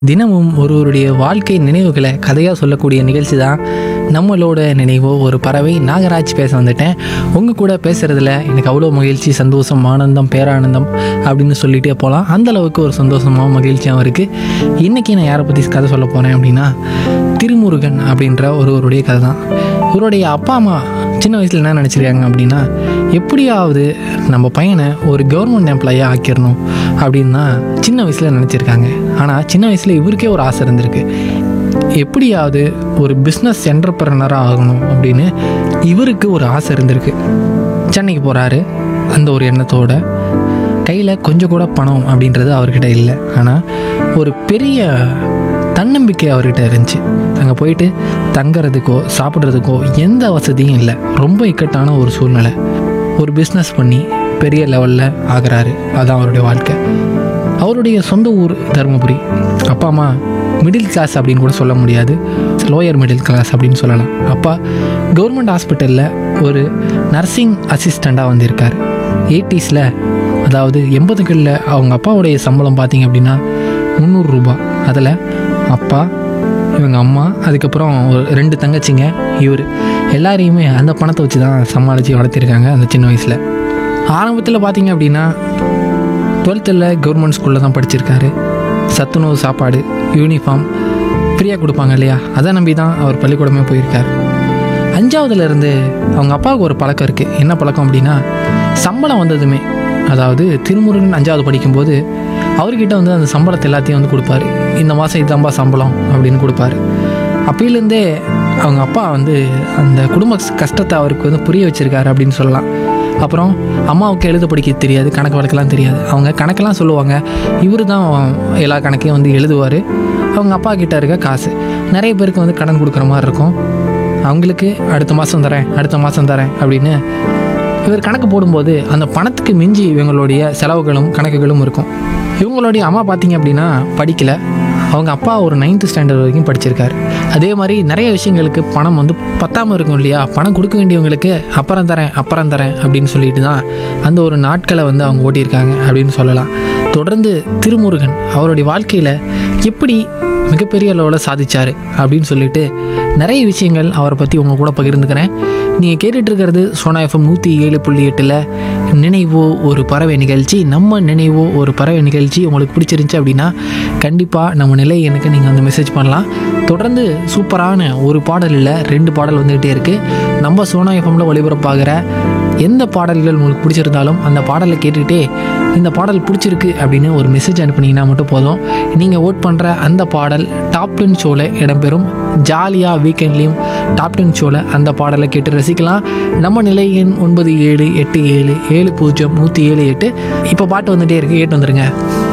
தினமும் ஒருவருடைய வாழ்க்கை நினைவுகளை கதையாக சொல்லக்கூடிய நிகழ்ச்சி தான் நம்மளோட நினைவோ ஒரு பறவை நாகராஜ் பேச வந்துட்டேன் உங்கள் கூட பேசுகிறதுல எனக்கு அவ்வளோ மகிழ்ச்சி சந்தோஷம் ஆனந்தம் பேரானந்தம் அப்படின்னு சொல்லிகிட்டே போகலாம் அந்த அளவுக்கு ஒரு சந்தோஷமாகவும் மகிழ்ச்சியாகவும் இருக்குது இன்றைக்கி நான் யாரை பற்றி கதை சொல்ல போகிறேன் அப்படின்னா திருமுருகன் அப்படின்ற ஒருவருடைய கதை தான் இவருடைய அப்பா அம்மா சின்ன வயசில் என்ன நினச்சிருக்காங்க அப்படின்னா எப்படியாவது நம்ம பையனை ஒரு கவர்மெண்ட் எம்ப்ளாயாக ஆக்கிடணும் அப்படின்னு தான் சின்ன வயசில் நினச்சிருக்காங்க ஆனால் சின்ன வயசில் இவருக்கே ஒரு ஆசை இருந்திருக்கு எப்படியாவது ஒரு பிஸ்னஸ் என்டர்பிரனராக ஆகணும் அப்படின்னு இவருக்கு ஒரு ஆசை இருந்திருக்கு சென்னைக்கு போகிறாரு அந்த ஒரு எண்ணத்தோட கையில் கொஞ்சம் கூட பணம் அப்படின்றது அவர்கிட்ட இல்லை ஆனால் ஒரு பெரிய தன்னம்பிக்கை அவர்கிட்ட இருந்துச்சு அங்கே போயிட்டு தங்குறதுக்கோ சாப்பிட்றதுக்கோ எந்த வசதியும் இல்லை ரொம்ப இக்கட்டான ஒரு சூழ்நிலை ஒரு பிஸ்னஸ் பண்ணி பெரிய லெவலில் ஆகுறாரு அதான் அவருடைய வாழ்க்கை அவருடைய சொந்த ஊர் தருமபுரி அப்பா அம்மா மிடில் கிளாஸ் அப்படின்னு கூட சொல்ல முடியாது லோயர் மிடில் கிளாஸ் அப்படின்னு சொல்லலாம் அப்பா கவர்மெண்ட் ஹாஸ்பிட்டலில் ஒரு நர்சிங் அசிஸ்டண்ட்டாக வந்திருக்கார் எயிட்டிஸில் அதாவது எண்பதுகளில் அவங்க அப்பாவுடைய சம்பளம் பார்த்தீங்க அப்படின்னா முந்நூறுரூபா அதில் அப்பா இவங்க அம்மா அதுக்கப்புறம் ஒரு ரெண்டு தங்கச்சிங்க இவர் எல்லாரையுமே அந்த பணத்தை வச்சு தான் சமாளித்து வளர்த்திருக்காங்க அந்த சின்ன வயசில் ஆரம்பத்தில் பார்த்தீங்க அப்படின்னா டுவெல்த்தில் கவர்மெண்ட் ஸ்கூலில் தான் படிச்சிருக்காரு சத்துணவு சாப்பாடு யூனிஃபார்ம் ஃப்ரீயாக கொடுப்பாங்க இல்லையா அதை நம்பி தான் அவர் பள்ளிக்கூடமே போயிருக்கார் அஞ்சாவதுல இருந்து அவங்க அப்பாவுக்கு ஒரு பழக்கம் இருக்குது என்ன பழக்கம் அப்படின்னா சம்பளம் வந்ததுமே அதாவது திருமுருகன் அஞ்சாவது படிக்கும்போது அவர்கிட்ட வந்து அந்த சம்பளத்தை எல்லாத்தையும் வந்து கொடுப்பாரு இந்த மாதம் இதாம்பா சம்பளம் அப்படின்னு கொடுப்பாரு அப்பையிலேருந்தே அவங்க அப்பா வந்து அந்த குடும்ப கஷ்டத்தை அவருக்கு வந்து புரிய வச்சிருக்காரு அப்படின்னு சொல்லலாம் அப்புறம் அம்மாவுக்கு எழுத படிக்க தெரியாது கணக்கு வழக்கெல்லாம் தெரியாது அவங்க கணக்கெல்லாம் சொல்லுவாங்க இவர் தான் எல்லா கணக்கையும் வந்து எழுதுவார் அவங்க அப்பா கிட்ட இருக்க காசு நிறைய பேருக்கு வந்து கடன் கொடுக்குற மாதிரி இருக்கும் அவங்களுக்கு அடுத்த மாதம் தரேன் அடுத்த மாதம் தரேன் அப்படின்னு இவர் கணக்கு போடும்போது அந்த பணத்துக்கு மிஞ்சி இவங்களுடைய செலவுகளும் கணக்குகளும் இருக்கும் இவங்களுடைய அம்மா பார்த்தீங்க அப்படின்னா படிக்கலை அவங்க அப்பா ஒரு நைன்த்து ஸ்டாண்டர்ட் வரைக்கும் படிச்சிருக்காரு அதே மாதிரி நிறைய விஷயங்களுக்கு பணம் வந்து பத்தாமல் இருக்கும் இல்லையா பணம் கொடுக்க வேண்டியவங்களுக்கு அப்புறம் தரேன் அப்புறம் தரேன் அப்படின்னு சொல்லிட்டு தான் அந்த ஒரு நாட்களை வந்து அவங்க ஓட்டியிருக்காங்க அப்படின்னு சொல்லலாம் தொடர்ந்து திருமுருகன் அவருடைய வாழ்க்கையில் எப்படி மிகப்பெரிய அளவில் சாதிச்சார் அப்படின்னு சொல்லிட்டு நிறைய விஷயங்கள் அவரை பற்றி உங்க கூட பகிர்ந்துக்கிறேன் நீங்கள் கேட்டுட்டு இருக்கிறது சோனா எஃப்எம் நூற்றி ஏழு புள்ளி எட்டில் நினைவோ ஒரு பறவை நிகழ்ச்சி நம்ம நினைவோ ஒரு பறவை நிகழ்ச்சி உங்களுக்கு பிடிச்சிருந்துச்சி அப்படின்னா கண்டிப்பாக நம்ம நிலை எனக்கு நீங்கள் வந்து மெசேஜ் பண்ணலாம் தொடர்ந்து சூப்பரான ஒரு பாடல் இல்லை ரெண்டு பாடல் வந்துகிட்டே இருக்குது நம்ம சோனா எஃப்எம்ல ஒளிபரப்பாகிற எந்த பாடல்கள் உங்களுக்கு பிடிச்சிருந்தாலும் அந்த பாடலை கேட்டுக்கிட்டே இந்த பாடல் பிடிச்சிருக்கு அப்படின்னு ஒரு மெசேஜ் அனுப்புனீங்கன்னா மட்டும் போதும் நீங்கள் ஓட் பண்ணுற அந்த பாடல் டாப் டென் ஷோவில் இடம்பெறும் ஜாலியாக வீக்கெண்ட்லேயும் டாப் டென் ஷோவில் அந்த பாடலை கேட்டு ரசிக்கலாம் நம்ம நிலை எண் ஒன்பது ஏழு எட்டு ஏழு ஏழு பூஜ்ஜியம் நூற்றி ஏழு எட்டு இப்போ பாட்டு வந்துட்டே இருக்கு கேட்டு வந்துருங்க